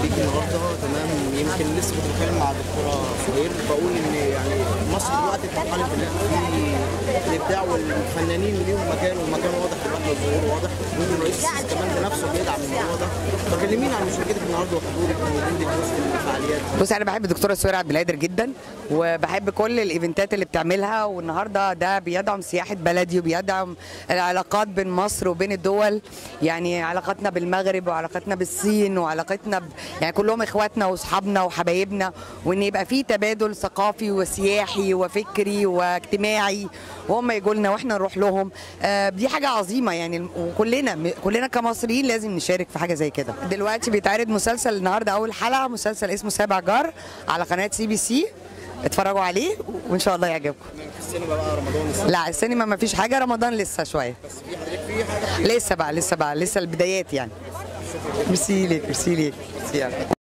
معاكي النهارده تمام يمكن لسه كنت بتكلم مع الدكتوره سهير بقول ان يعني مصر دلوقتي بتتعلم في الابداع والفنانين ليهم مكان والمكان واضح دلوقتي والظهور واضح وان الرئيس السيسي كمان بنفسه بيدعم الموضوع ده فكلمينا عن مشاركتك النهارده وحضورك ومدينتك وسط الفعاليات بص انا بحب الدكتوره سهير عبد القادر جدا وبحب كل الايفنتات اللي بتعملها والنهارده ده بيدعم سياحه بلدي وبيدعم العلاقات بين مصر وبين الدول يعني علاقتنا بالمغرب وعلاقتنا بالصين وعلاقتنا ب... يعني كلهم اخواتنا واصحابنا وحبايبنا وان يبقى في تبادل ثقافي وسياحي وفكري واجتماعي وهم يجوا لنا واحنا نروح لهم آه دي حاجه عظيمه يعني وكلنا كلنا كمصريين لازم نشارك في حاجه زي كده دلوقتي بيتعرض مسلسل النهارده اول حلقه مسلسل اسمه سابع جار على قناه سي بي سي اتفرجوا عليه وان شاء الله يعجبكم السينما بقى رمضان السنة لا السينما ما فيش حاجه رمضان لسه شويه بس في حضرتك في حاجه لسه بقى لسه بقى لسه البدايات يعني ميرسي ليك ميرسي ليك ميرسي